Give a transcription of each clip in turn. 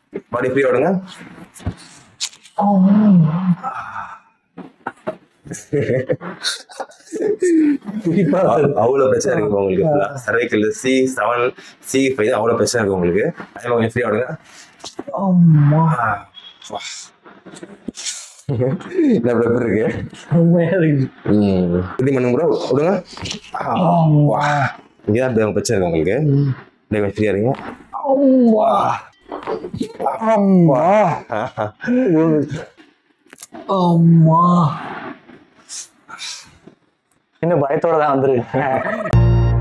பாடி free விடுங்க அவ்வ- அவ்வளவு பிரச்சனை இருக்கு இப்ப உங்களுக்கு cervical C seven C five அவ்வளவு பிரச்சனை இருக்கு உங்களுக்கு அதே மாதிரி கொஞ்சம் ஃப்ரீயா விடுங்க ஆமா என்ன bro எப்படி இருக்கு உண்மையா இருக்கு ம் இது பண்ணுங்க ப்ரோ விடுங்க ஆமா இங்கதான் bro பிரச்சனை இருக்கு உங்களுக்கு அப்படியே கொஞ்சம் ஃப்ரீயா இருங்க ஆமா ஆமா ஆமா இன்னும் பயத்தோட தான் வந்துருக்கு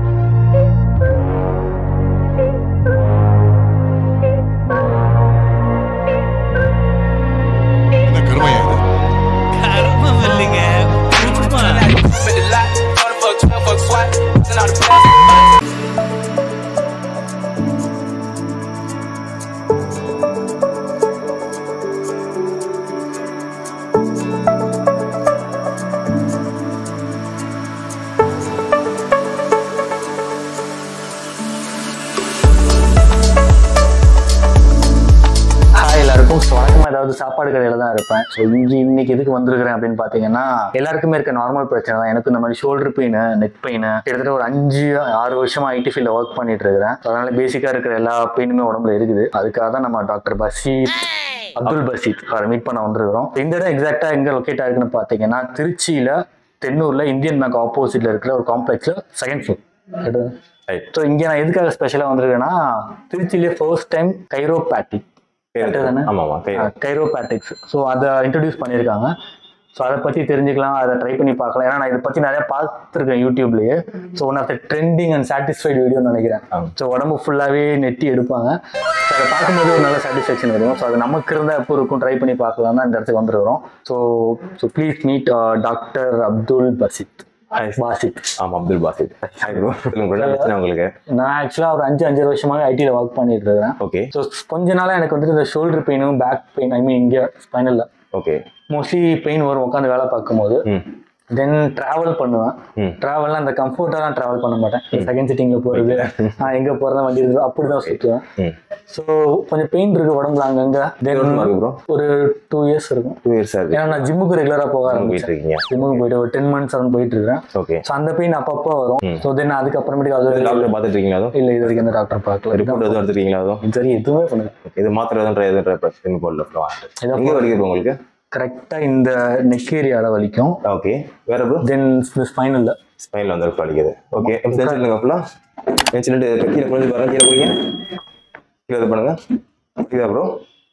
என்ன கருமையா இது கர்மம் இல்லைங்க உண்மை. Spit the lot, tryna fuck, tryna fuck SWAT, and all the best. Hi எல்லாருக்கும் ஸோ வழக்கமாக ஏதாவது சாப்பாடு கடையில் தான் இருப்பேன் ஸோ இங்கே இன்னைக்கு எதுக்கு வந்திருக்கிறேன் அப்படின்னு பார்த்தீங்கன்னா எல்லாருக்குமே இருக்க நார்மல் பிரச்சனை தான் எனக்கு இந்த மாதிரி ஷோல்டர் பெயின் நெக் பெயின் கிட்டத்தட்ட ஒரு அஞ்சு ஆறு வருஷமா ஐடி ஃபீல்டில் ஒர்க் பண்ணிட்டு இருக்கிறேன் So, அதனால பேசிக்காக இருக்கிற எல்லா பெயினுமே உடம்புல இருக்குது அதுக்காக தான் நம்ம டாக்டர் பசீத் அப்துல் பசீத் அவரை மீட் பண்ண வந்திருக்கிறோம் இந்த இடம் எக்ஸாக்டாக எங்கே லொக்கேட் ஆயிருக்குன்னு பார்த்தீங்கன்னா திருச்சியில் தென்னூரில் இந்தியன் பேங்க் ஆப்போசிட்ல இருக்கிற ஒரு காம்ப்ளெக்ஸில் செகண்ட் ஃப்ளோர் Right. ஸோ இங்கே நான் எதுக்காக ஸ்பெஷலாக வந்திருக்கேன்னா திருச்சியிலே ஃபர்ஸ்ட் டைம் கைரோபேட்டிக் Correct தானே? ஆமா ஆமா கை கைரோபேட்டிக்ஸ் ஸோ அதை இன்ட்ரடியூஸ் பண்ணியிருக்காங்க ஸோ அதை பற்றி தெரிஞ்சுக்கலாம் அதை ட்ரை பண்ணி பார்க்கலாம் ஏன்னா நான் இதை பற்றி நிறைய பார்த்துருக்கேன் யூடியூப்லேயே so one of the trending and satisfied வீடியோன்னு நினைக்கிறேன் ஆமா. ஸோ உடம்பு ஃபுல்லாகவே நெட்டி எடுப்பாங்க ஸோ அதை பார்க்கும்போது ஒரு நல்ல சாட்டிஸ்ஃபேக்ஷன் வரும் ஸோ அது நமக்கு இருந்தால் எப்போ இருக்கும் ட்ரை பண்ணி பார்க்கலாம் தான் இந்த இடத்துக்கு வந்துருக்கிறோம் so so please meet doctor Abdul Basith Basith ஆமா அப்துல் பாசித் ஹாய் ப்ரோ சொல்லுங்க bro, என்ன பிரச்சனை உங்களுக்கு நான் ஆக்சுவலாக ஒரு அஞ்சு அஞ்சரை வருஷமாவே ஐடியில் ஒர்க் பண்ணிட்டு இருக்கிறேன் ஓகே ஸோ கொஞ்ச நாளாக எனக்கு வந்துட்டு இந்த ஷோல்டர் பெயினும் பேக் பெயின் ஐ மீன் இங்கே ஸ்பைனலில் ஓகே மோஸ்ட்லி பெயின் வரும் உட்காந்து வேலை பார்க்கும்போது ம் தென் ட்ராவல் பண்ணுவேன் ம். ட்ராவல்லாம் அந்த கம்ஃபர்ட்டாக ட்ராவல் பண்ண மாட்டேன் செகண்ட் சிட்டிங்கில் போகிறது நான் எங்கே போகிறதா வண்டி இருக்குது அப்படி தான் சுற்றுவேன் ம் ஸோ கொஞ்சம் பெயின் இருக்கு உடம்புல அங்கங்கே தென் எவ்வளவு இருக்கு ப்ரோ ஒரு டூ இயர்ஸ் இருக்கும் டூ இயர்ஸ் ஆகுது ஏன்னா நான் ஜிம்முக்கு ரெகுலராக போக போயிட்டு ஆரம்பிச்சேன் இருக்கீங்க ஜிம்முக்கு போயிட்டு ஒரு டென் மந்த்ஸ் அவன் போயிட்டு இருக்கேன் ஓகே ஸோ அந்த பெயின் அப்பப்போ வரும் ஸோ தென் அதுக்கப்புறமேட்டுக்கு அது டாக்டர் பார்த்துட்டு இருக்கீங்களா அதுவும் இல்லை இது வரைக்கும் அந்த டாக்டர் பார்க்கல ரிப்போர்ட் எதுவும் எடுத்துருக்கீங்களா அதுவும் இது வரைக்கும் எதுவுமே பண்ணல இது மாத்திரை எதுவும் ட்ரை எதுவும் ட்ரை பண்ணி போடல ப்ரோ ஏதோ எங்கே வலிக்குது உங்களுக்கு கரெக்டாக இந்த நெக் ஏரியாவில் வலிக்கும் ஓகே வேற ப்ரோ தென் ஸ்பைனலில் ஸ்பைனில் வந்து வலிக்குது ஓகே சொல்லுங்க அப்பலாம் சொல்லிட்டு கீழே குழந்தை பாருங்க கீழே குடிங்க கீழே இது பண்ணுங்க இதா ப்ரோ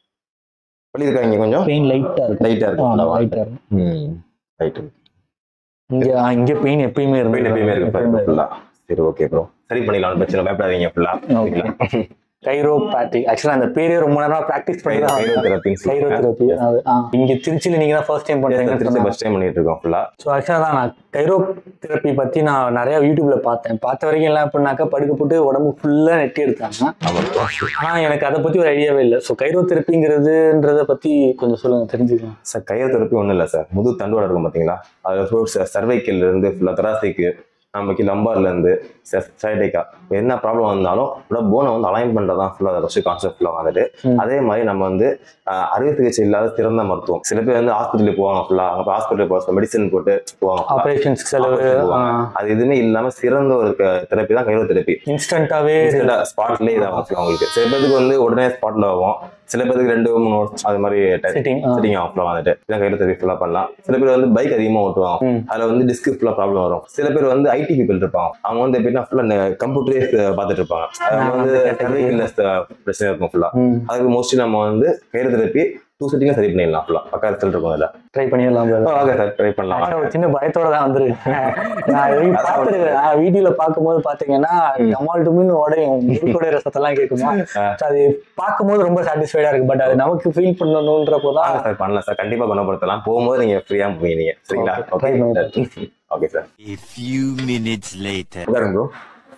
வலி இருக்கா இங்கே கொஞ்சம் பெயின் லைட்டாக இருக்கும் லைட்டாக இருக்கு லைட்டாக இருக்கும் ம் ரைட்டு இங்கே இங்கே பெயின் எப்பயுமே இருந்து பெயின் எப்பயுமே இருக்கு ஃபுல்லாக சரி ஓகே ப்ரோ சரி பண்ணிடலாம் பிரச்சனை பயப்படாதீங்க ஃபுல்லாக கைரோபேட்டிக் ஆக்சுவலாக அந்த பேரே ரொம்ப நேரம் ப்ராக்டிஸ் பண்ணி தான் கைரோதெரப்பின்னு கைரோதெரப்பி அது ஆ. இங்க திருச்சியில் நீங்க தான் ஃபர்ஸ்ட் டைம் திருச்சி பண்றீங்க ஃபஸ்ட் டைம் பண்ணிட்டு இருக்கோம் ஃபுல்லாக ஸோ ஆக்சுவலாக தான் நான் கைரோ தெரப்பி பற்றி நான் நிறைய யூடியூப்ல பார்த்தேன் பார்த்த வரைக்கும் எல்லாம் எப்படின்னாக்கா படுக்க போட்டு உடம்பு ஃபுல்லாக நெட்டி எடுத்தாங்க ஆமாம் ப்ரோ ஆனால் எனக்கு அதை பற்றி ஒரு ஐடியாவே இல்லை ஸோ கைரோ தெரப்பிங்கிறதுன்றத பற்றி கொஞ்சம் சொல்லுங்க தெரிஞ்சுக்கலாம் சார் கையில் தெரப்பி ஒன்றும் இல்லை சார் முது தண்டுவடை இருக்கும் பார்த்தீங்களா அதில் ஃப்ரூட்ஸ் சர்வைக்கல் இருந்து ஃபுல்லாக தராசிக்கு நமக்கு லம்பார்ல இருந்து சைடைக்கா என்ன ப்ராப்ளம் வந்தாலும் ஃபுல்லாக போனை வந்து அலைன் பண்ணுறது தான் ஃபுல்லாக ஃபஸ்ட்டு கான்செப்ட் ஃபுல்லாக வந்துட்டு ம். அதே மாதிரி நம்ம வந்து ஆஹ், அறுவை சிகிச்சை இல்லாத சிறந்த மருத்துவம் சில பேர் வந்து ஹாஸ்பிட்டலுக்கு போவாங்க ஃபுல்லாக அங்கே ஹாஸ்பிட்டலுக்கு போக மெடிசன் போட்டு போவாங்க full-ஆ. ஆப்ரேஷன்ஸ் செலவு Operation போவாங்க. அது எதுவுமே இல்லாமல் சிறந்த ஒரு தெரப்பி தான் கைரோ தெரப்பி இன்ஸ்டண்ட்டாகவே ஸ்பாட்லேயே இதாகும் full-ஆ உங்களுக்கு சில பேருக்கு வந்து உடனே ஸ்பாட்ல ஆகும் சில பேருக்கு ரெண்டு மூணு வருஷம் அது மாதிரி Sitting, ஆ. சிட்டிங் ஆஃப்ல வந்துட்டு இதான் கையில தெரப்பி ஃபுல்லாக பண்ணலாம் சில பேர் வந்து பைக் அதிகமாக ஓட்டுவாங்க ம். அதுல வந்து டிஸ்க் ஃபுல்லாக ப்ராப்ளம் வரும் சில பேர் வந்து ஐடி பீப்பிள் இருப்பாங்க அவங்க வந்து எப்படின்னா ஃபுல்லாக கம்ப்யூட்டரே பார்த்துட்டு இருப்பாங்க அவங்க வந்து கன்வீனியன்ஸ் பிரச்சனை இருக்கும் ஃபுல்லாக ம் அதுக்கு மோஸ்ட்லி நம்ம வந்து கையில தெரப்பி டூ செட்டிங்காக சரி பண்ணிடலாம் ஃபுல்லாக பக்கா ரிசல்ட் இருக்கும் அதில் ட்ரை பண்ணிடலாம் brother. ஓகே சார் ட்ரை பண்ணலாம் ஆனா ஒரு சின்ன பயத்தோட தான் வந்துருக்கேன் நான் இது வரைக்கும் பார்த்திருக்கேன். நான் வீடியோல பார்க்கும்போது பாத்தீங்கன்னா டமால் டுமின்னு உடையும் முறுக்கோடைய ரசத்தெல்லாம் கேட்குமா So அது பார்க்கும்போது ரொம்ப சாட்டிஸ்ஃபைடா இருக்கு பட் அது நமக்கு ஃபீல் பண்ணணுன்றப்போ தான் ஆ சார் பண்ணலாம் சார் கண்டிப்பாக குணப்படுத்தலாம் போகும்போது நீங்கள் ஃப்ரீயாக போவீங்க சரிங்களா Okay, try okay okay sir A few minutes later. உட்காருங்க ப்ரோ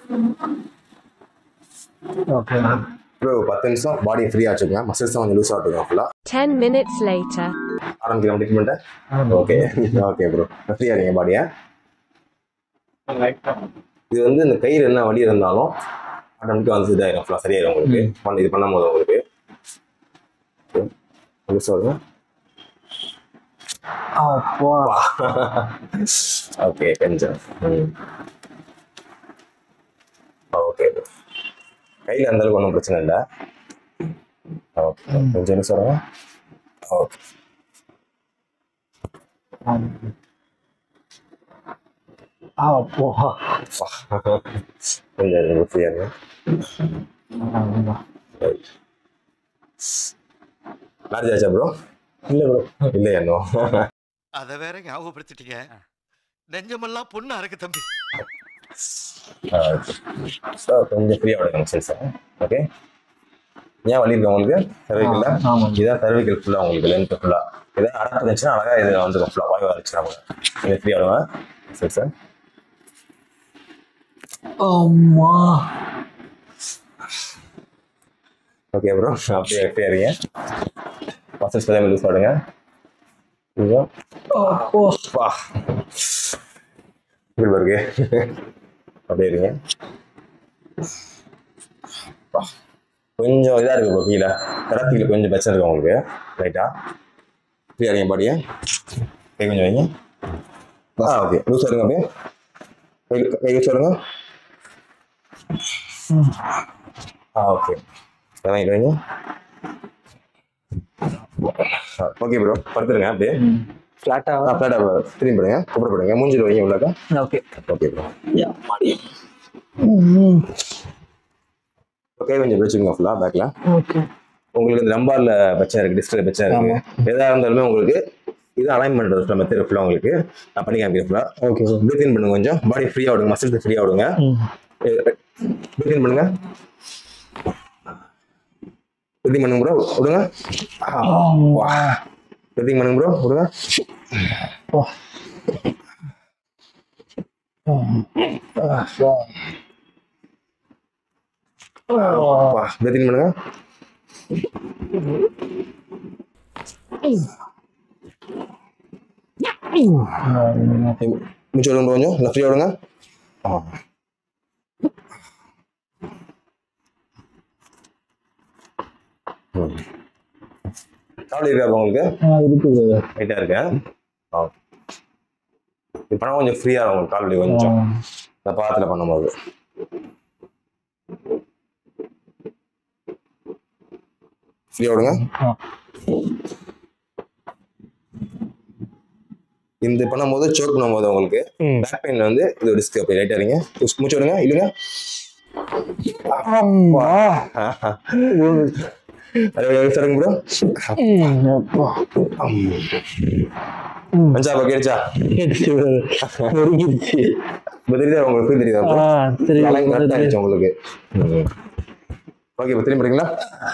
ஓகே ப்ரோ பத்து நிமிஷம் பாடி ஃப்ரீயாக வச்சுக்கோங்க மசில்ஸ் கொஞ்சம் லூஸ் ஆகிட்டுங்க ஃபுல்லாக 10 minutes later. ஆரம்பிக்கிறோம் ட்ரீட்மெண்ட்டை ஓகே ஓகே ப்ரோ ஃப்ரீயாக இருங்க பாடியை இது வந்து இந்த கயிறு என்ன வலி இருந்தாலும் ஆட்டோமேட்டிக்காக வந்து இதாயிரும் ஃபுல்லாக சரியாயிரும் உங்களுக்கு பண்ண இது பண்ணும்போது உங்களுக்கு லூஸ் ஆகுங்க அப்பா ஓகே கொஞ்சம் ஓகே கையில் அந்த அளவுக்கு ஒன்றும் பிரச்சனை இல்லை ஓகே கொஞ்சம் என்ன சொல்லுங்க ஓகே அப்பா கொஞ்சம் ஃப்ரீயாக மேரேஜ் ஆச்சா ப்ரோ இல்லை ப்ரோ இல்லை என்ன அத வேற ஞாபகப்படுத்திட்டீங்க நெஞ்சமெல்லாம் பொண்ணு அறக்கு தம்பி சார் கொஞ்சம் ஃப்ரீயாக விடுங்க சரி சார் ஓகே ஏன் வலி இருக்கு உங்களுக்கு சர்வைக்கல்ல ஆமாம். இதான் சர்வைக்கல் ஃபுல்லாக உங்களுக்கு லென்த் ஃபுல்லாக இதை அடப்பு இருந்துச்சுன்னா அழகாக இது வந்துடும் ஃபுல்லாக வாய்வாக இருந்துச்சுன்னா கூட நீங்கள் ஃப்ரீயாக விடுங்க சரி சார் அம்மா ஓகே ப்ரோ அப்படியே ஃப்ரீயாக இருங்க மசில்ஸ் பதவி லூஸ் பண்ணுங்க இதுதான் அப்போ பா இப்படி பாருங்க அப்படியே இருங்க பா. கொஞ்சம் இதாக இருக்கு ப்ரோ கீழே தரப்பில் கொஞ்சம் பிரச்சனை இருக்கு உங்களுக்கு ரைட்டா ஃப்ரீயாக இருங்க பாடியை கை கொஞ்சம் வைங்க ஆ ஓகே லூஸ் வருங்க அப்படியே கை கை லூஸ் வருங்க ஆ ஓகே வாங்கிட்டு வைங்க ஓகே ப்ரோ படுத்துருங்க அப்படியே ஃப்ளாட்டாக ஃப்ளாட்டாக திரும்பி படுங்க கூப்பிடப்படுங்க மூஞ்சில் வைங்க உள்ளாக்கா ஓகே ஓகே ப்ரோ ஓகே கொஞ்சம் பிடிச்சிங்க ஃபுல்லாக பேக்கில் ஓகே உங்களுக்கு இந்த லம்பாரில் பிரச்சனை இருக்குது டிஸ்கில் பிரச்சனை இருக்குது எதாக இருந்தாலுமே உங்களுக்கு இது அலைன் பண்ணுறது மெத்தட் ஃபுல்லாக உங்களுக்கு நான் பண்ணி காமிக்கிறேன் ஃபுல்லாக ஓகே ப்ரீத்தின் பண்ணுங்க கொஞ்சம் பாடி ஃப்ரீயாக விடுங்க மசில்ஸ் ஃப்ரீயாக விடுங்க ப்ரீத்தின் பண்ணுங்க ப்ரீத்திங் பண்ணுங்க ப்ரோ விடுங்க ப்ரீத்திங் பண்ணுங்க ப்ரோ விடுங்க ப்ரீத்திங் பண்ணுங்க மூச்சு விடுங்க கொஞ்சம் இல்லை ஃப்ரீயாக விடுங்க ஆ. ம். காவலி இருக்கா உங்களுக்கு இருக்குது ரைட்டாக இருக்கேன் ஆ இது பண்ணால் கொஞ்சம் ஃப்ரீயாக இருக்கும் உங்களுக்கு கால் வலி கொஞ்சம் இந்த பாத்தில் பண்ணும்போது ஃப்ரீயாக விடுங்க இந்த பண்ணும்போது சோக் பண்ணும்போது உங்களுக்கு பேக் பெயின்ல வந்து இது டிஸ்க் அப்படி ரைட்டா இருங்க புஷ் மூச்சு விடுங்க இல்லைங்க அது சொல்லுங்க ப்ரோ மஞ்சா பக்கம் கேடுச்சா நொறுங்கிடுச்சு இப்போ தெரியுதா உங்களுக்கு தெரியுதா bro? சரி அலைன் கரெக்டாக ஆயிடுச்சு உங்களுக்கு ஓகே இப்போ திரும்பி வரீங்களா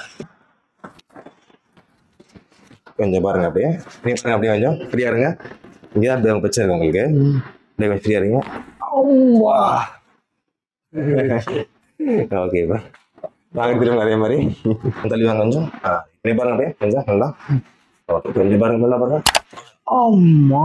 கொஞ்சம் பாருங்க அப்படியே ஃப்ரீ பாருங்க அப்படியே கொஞ்சம் ஃப்ரீயா இருங்க இங்கே தான் இந்த பிரச்சனை இருக்கு உங்களுக்கு அப்படியே கொஞ்சம் ஃப்ரீயா இருங்க ஓகே இப்போ வாங்க திரும்ப அதே மாதிரி தள்ளி வாங்க கொஞ்சம் ஆ இப்படியே பாருங்க அப்படியே கொஞ்சம் நல்லா ஓகே கொஞ்சம் பாருங்க நல்லா பாருங்க அம்மா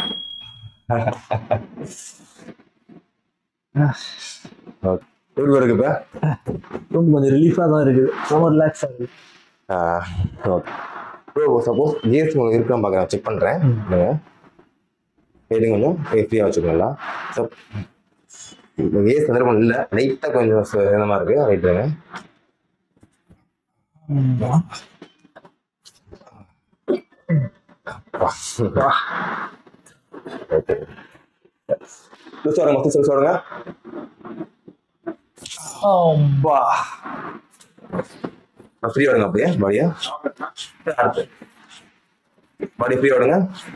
ஓகே எப்படி இருக்கு இப்போ ரொம்ப கொஞ்சம் ரிலீஃபாக தான் இருக்குது ரொம்ப ரிலாக்ஸ் ஆகுது ஓகே ப்ரோ சப்போஸ் ஜிஎஸ்டி உங்களுக்கு இருக்கான்னு பார்க்குறேன் செக் பண்ணுறேன் நீங்கள் எதுங்க கொஞ்சம் ஃப்ரீயாக வச்சுக்கோங்களா ஸோ ஏஸ் சந்தர்ப்பம் இல்லை லைட்டாக கொஞ்சம் ச- இந்த மாதிரி இருக்குது ரைட்டுங்க ஓகே லூஸ் வருங்க மொத்தம் சொல்லி சொல்லுங்க அம்பா ஃப்ரீ விடுங்க அப்படியே பாடியா அடுத்து பாடி ஃப்ரீ விடுங்க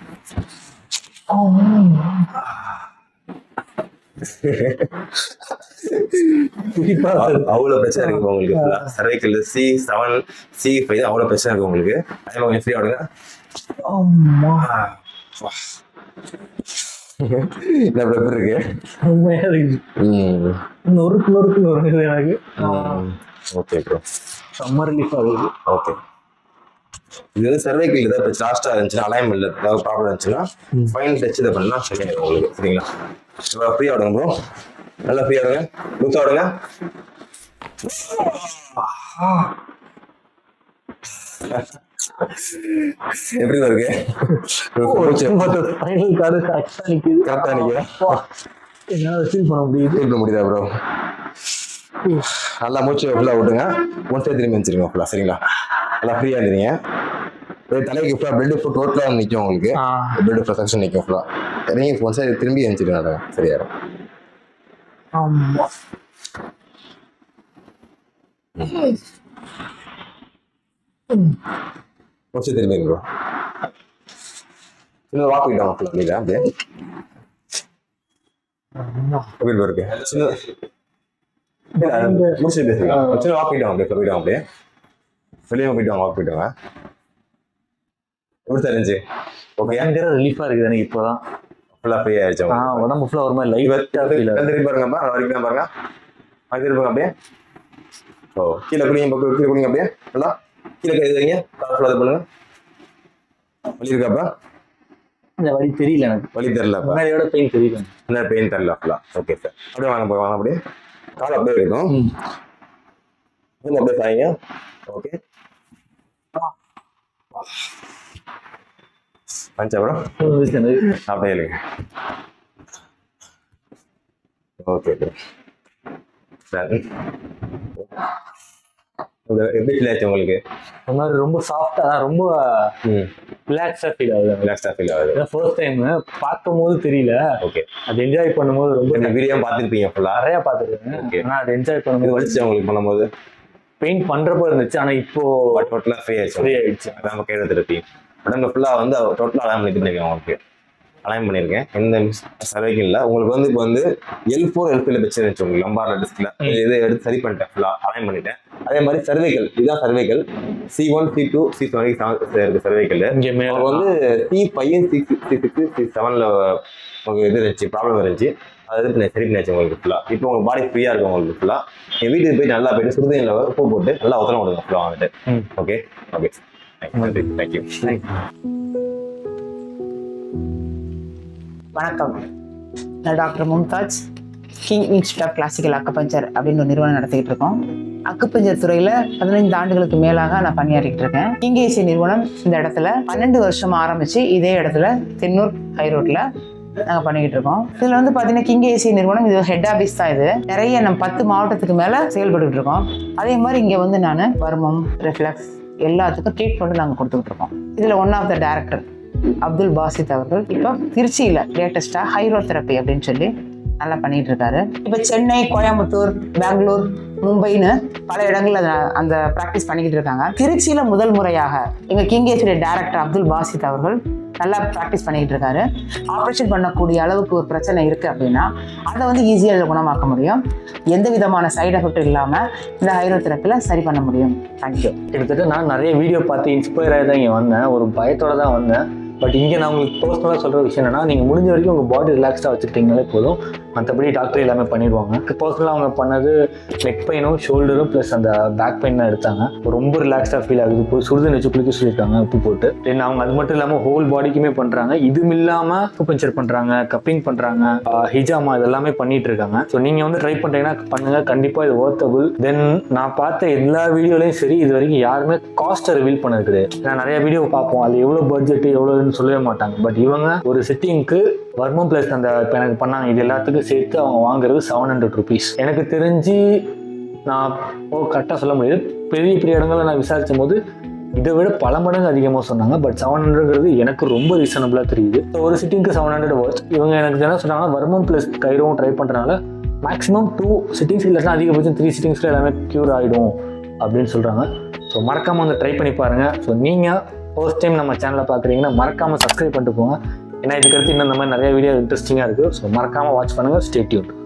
அவ்- அவ்வளவு பிரச்சனை இருக்கு இப்ப உங்களுக்கு ஃபுல்லா cervical C seven C five அவ்வளவு பிரச்சனை இருக்கு உங்களுக்கு அதே மாதிரி கொஞ்சம் ஃப்ரீயா விடுங்க அம்மா இந்த எப்படி இருக்கு உண்மையாக இருக்குது ம் நொறுக்கு நொறுக்கு நொறுங்குது எனக்கு ஓகே ப்ரோ செம்ம ரிலீஃப் ஆகுது ஓகே இது வந்து சர்வைக்கல் ஏதாவது பிரச்சனை லாஸ்ட்டாக இருந்துச்சுன்னா அலைன்மெண்ட் ஏதாவது ப்ராப்ளம் இருந்துச்சுன்னா ஃபைன் டச் இதை பண்ணா சரியாயிடும் உங்களுக்கு சரிங்களா இப்போ ஃப்ரீயாக விடுங்க ப்ரோ நல்லா ஃப்ரீயாக விடுங்க லூஸாக விடுங்க எப்படி இருக்கு ஃபைனல் கார்டு கரெக்டாக நிற்குது கரெக்டா நிக்குது. என்னால் ஃபீல் பண்ண முடியுது ஃபீல் பண்ண முடியுதா ப்ரோ நல்லா மூச்சு ஃபுல்லாக விட்டுங்க ஒன் சைடு திரும்பி வச்சிருங்க ஃபுல்லாக சரிங்களா நல்லா ஃப்ரீயாக இருந்தீங்க தலைக்கு ஃபுல்லாக பிளட் ஃபுல் டோட்டலாக நிற்கும் உங்களுக்கு ஆ பிளட் ஃபுல்லாக செக்ஷன் நிற்கும் ஃபுல்லாக நீங்கள் ஒன் சைடு திரும்பி எழுந்திருங்க நல்லா சரியாயிரும் ஆமா ஒரு சைடு திரும்பி ப்ரோ சின்ன வாக் போயிட்டு வாங்க ஃபுல்லாக இல்லையா அப்படியே எப்படி bro இருக்கு சின்ன இல்ல, அது முடிச்சுட்டு பேசுங்க ஒரு சின்ன வாக் போயிட்டு வாங்க அப்படியே போயிட்டு வாங்க அப்படியே வெளியே போயிட்டு வாங்க வாக் போயிட்டு வாங்க எப்படி தெரிஞ்சு ஓகே பயங்கர ரிலீஃபாக இருக்குது எனக்கு இப்போதான் ஃபுல்லாக ஃப்ரீ ஆயிடுச்சு ஆ உடம்பு ஃபுல்லாக ஒரு மாதிரி லைட்டாக ஃபீல் ஆகுது திரும்பி பாருங்கப்பா அது வரைக்கும் பாருங்க அது திரும்புங்க அப்படியே ஓ கீழே குடிங்க பக்கம் கீழே குடிங்க அப்படியே நல்லா கீழே கை வைங்க கால் ஃபுல்லாக இது பண்ணுங்க வலி இருக்காப்பா இந்த வழி தெரியல எனக்கு வலி தெரிலப்பா முன்னாடியோட பெயின் தெரியல என்ன பெயின் தெரில ஃபுல்லாக ஓகே சார் அப்படியே வாங்க போய் வாங்க அப்படியே கால் அப்படியே இருக்கும் ம். திரும்ப அப்படியே சாய்ங்க ஓகே பஞ்சா ப்ரோ அப்படியே இல்லைங்க ஓகே ப்ரோ சார் எப்படி ஃபீல் ஆச்சு உங்களுக்கு ஒரு மாதிரி ரொம்ப சாஃப்டாக ரொம்ப ம் ரிலாக்ஸாக ஃபீல் ஆகுது ரிலாக்ஸாக ஃபீல் ஆகுது ஏன்னா ஃபர்ஸ்ட் டைம் பார்க்கும் போது தெரியல ஓகே அது என்ஜாய் பண்ணும்போது ரொம்ப இந்த வீடியோ பார்த்துருப்பீங்க ஃபுல்லாக நிறைய பார்த்துருக்கேன் Okay. ஆனால் அது என்ஜாய் இது பண்ணும்போது வலிச்சு உங்களுக்கு பண்ணும்போது பெயின் பண்ணுறப்போ இருந்துச்சு ஆனால் இப்போ பட் டோட்டலாக ஃப்ரீ ஆயிடுச்சு ஃப்ரீ ஆயிடுச்சு அதான் நம்ம கேட்டு திருப்பி உடம்பு ஃபுல்லாக வந்து டோட்டலாக அலைன் பண்ணி பண்ணிருக்கேன் உங்களுக்கு அலைன் பண்ணியிருக்கேன் எந்த சர்வைக்கும் இல்லை உங்களுக்கு வந்து இப்போ வந்து எல் ஃபோர் எல் ஃபைவ்ல பிரச்சனை இருந்துச்சு உங்களுக்கு லம்பார் டிஸ்கில் இதை எடுத்து சரி பண்ணிட்டேன் ஃபுல்லாக அலைன் பண்ணிட்டேன் அதே மாதிரி சர்வைக்கல் இதுதான் cervical C one C two C seven இருக்கு சர்வைக்கல் இங்கே மேலே அவங்க வந்து சி பையன் C six C six C செவனில் உங்களுக்கு இது இருந்துச்சு ப்ராப்ளம் இருந்துச்சு அது இது பண்ணி சரி பண்ணியாச்சு உங்களுக்கு ஃபுல்லாக இப்போ உங்கள் பாடி ஃப்ரீயாக இருக்கும் உங்களுக்கு ஃபுல்லாக என் வீட்டுக்கு போய் நல்லா போயிட்டு சுடுதண்ணில் உப்பு போட்டு நல்லா உத்தரம் விடுங்க ஃபுல்லாக வந்துட்டு ம். ஓகே ஓகே நன்றி தேங்க்யூ வணக்கம் நான் doctor Mumtaz king institute of classical acupuncture அப்படின்னு ஒரு நிறுவனம் நடத்திக்கிட்டு இருக்கோம் அக்குப்பஞ்சர் துறையில் பதினைந்து ஆண்டுகளுக்கு மேலாக நான் பணியாற்றிட்டு இருக்கேன் கிங்கேசி நிறுவனம் இந்த இடத்துல பன்னெண்டு வருஷமா ஆரம்பிச்சு இதே இடத்துல தென்னூர் ஹைரோட்ல நாங்கள் பண்ணிக்கிட்டு இருக்கோம் இதில் வந்து பார்த்தீங்கன்னா கிங் ஏசி நிறுவனம் இது ஹெட் ஆஃபீஸ் தான் இது நிறைய நம்ம பத்து மாவட்டத்துக்கு மேலே செயல்பட்டுக்கிட்டு இருக்கோம் அதே மாதிரி இங்கே வந்து நான் வர்மம் ரிஃப்ளெக்ஸ் எல்லாத்துக்கும் ட்ரீட்மெண்ட் நாங்கள் கொடுத்துக்கிட்டு இருக்கோம் இதில் one of the director Abdul Basith அவர்கள் இப்போ திருச்சியில் லேட்டஸ்ட்டாக ஹைரோ தெரப்பி அப்படின்னு சொல்லி நல்லா பண்ணிட்டு இருக்காரு இப்போ சென்னை கோயம்புத்தூர் பெங்களூர் மும்பைன்னு பல இடங்கள்ல அத- அந்த ப்ராக்டிஸ் பண்ணிக்கிட்டு இருக்காங்க திருச்சியில முதல் முறையாக எங்க கிங்கேஸ்வரி டைரக்டர் அப்துல் பாசித் அவர்கள் நல்லா ப்ராக்டிஸ் பண்ணிக்கிட்டு இருக்காரு ஆப்ரேஷன் பண்ணக்கூடிய அளவுக்கு ஒரு பிரச்சனை இருக்கு அப்படின்னா அதை வந்து ஈஸியாக குணமாக்க முடியும் எந்த விதமான சைடு எஃபெக்ட் இல்லாமல் இந்த ஹைரோ தெரப்பியில் சரி பண்ண முடியும் தேங்க்யூ கிட்டத்தட்ட நான் நிறைய வீடியோ பார்த்து இன்ஸ்பயர் ஆகி தான் இங்கே வந்தேன் ஒரு பயத்தோட தான் வந்தேன் பட் இங்கே நான் உங்களுக்கு பர்சனலாக சொல்கிற விஷயம் என்னன்னா நீங்கள் முடிஞ்ச வரைக்கும் உங்கள் பாடி ரிலாக்ஸ்டாக வச்சுக்கிட்டீங்களே போதும் மற்றபடி டாக்டர் எல்லாமே பண்ணிடுவாங்க பர்சனலாக அவங்க பண்ணது நெக் பெயினும் ஷோல்டரும் ப்ளஸ் அந்த பேக் பெயின் தான் எடுத்தாங்க ரொம்ப ரிலாக்ஸ்டாக ஃபீல் ஆகுது போய் சுடுதண்ணி வச்சு குளிக்க சொல்லியிருக்காங்க உப்பு போட்டு தென் அவங்க அது மட்டும் இல்லாமல் ஹோல் பாடிக்குமே பண்ணுறாங்க இதுவும் இல்லாமல் பஞ்சர் பண்ணுறாங்க கப்பிங் பண்ணுறாங்க ஹிஜாமா இதெல்லாமே பண்ணிட்டு இருக்காங்க ஸோ நீங்கள் வந்து ட்ரை பண்ணுறீங்கன்னா பண்ணுங்க கண்டிப்பாக இது ஒர்த்தபிள் தென் நான் பார்த்த எல்லா வீடியோலையும் சரி இது வரைக்கும் யாருமே காஸ்ட்டை ரிவீல் பண்ணது கிடையாது நான் நிறைய வீடியோ பார்ப்போம் அது எவ்வளோ பட்ஜெட் எவ்வளோன்னு சொல்லவே மாட்டாங்க பட் இவங்க ஒரு சிட்டிங்க்கு வர்மம் ப்ளஸ் அந்த இப்போ எனக்கு பண்ணாங்க இது எல்லாத்துக்கும் சேர்த்து அவங்க வாங்குறது செவன் ஹண்ட்ரட் ருபீஸ் எனக்கு தெரிஞ்சு நான் ஓ கரெக்டாக சொல்ல முடியாது பெரிய பெரிய இடங்கள்ல நான் விசாரிச்சும் போது இதை விட பல மடங்கு அதிகமாக சொன்னாங்க பட் செவன் ஹண்ட்ரட்ங்கிறது எனக்கு ரொம்ப ரீசனபிளாக தெரியுது So, ஒரு சிட்டிங்க்கு செவன் ஹண்ட்ரட் ஒர்த் இவங்க எனக்கு என்ன சொன்னாங்க வர்மம் ப்ளஸ் கைரோவும் ட்ரை பண்ணுறனால மேக்ஸிமம் டூ சிட்டிங்ஸ் இல்லைன்னா அதிகபட்சம் த்ரீ சிட்டிங்ஸில் எல்லாமே க்யூர் ஆகிடும் அப்படின்னு சொல்கிறாங்க ஸோ மறக்காமல் வந்து ட்ரை பண்ணி பாருங்கள் ஸோ நீங்கள் ஃபர்ஸ்ட் டைம் நம்ம சேனலை பார்க்குறீங்கன்னா மறக்காமல் சப்ஸ்கிரைப் பண்ணிட்டு போங்க ஏன்னா இதுக்கடுத்து இன்னும் இந்த மாதிரி நிறைய வீடியோ இன்ட்ரெஸ்டிங்காக இருக்குது ஸோ மறக்காமல் வாட்ச் பண்ணுங்கள் ஸ்டேட்யூட்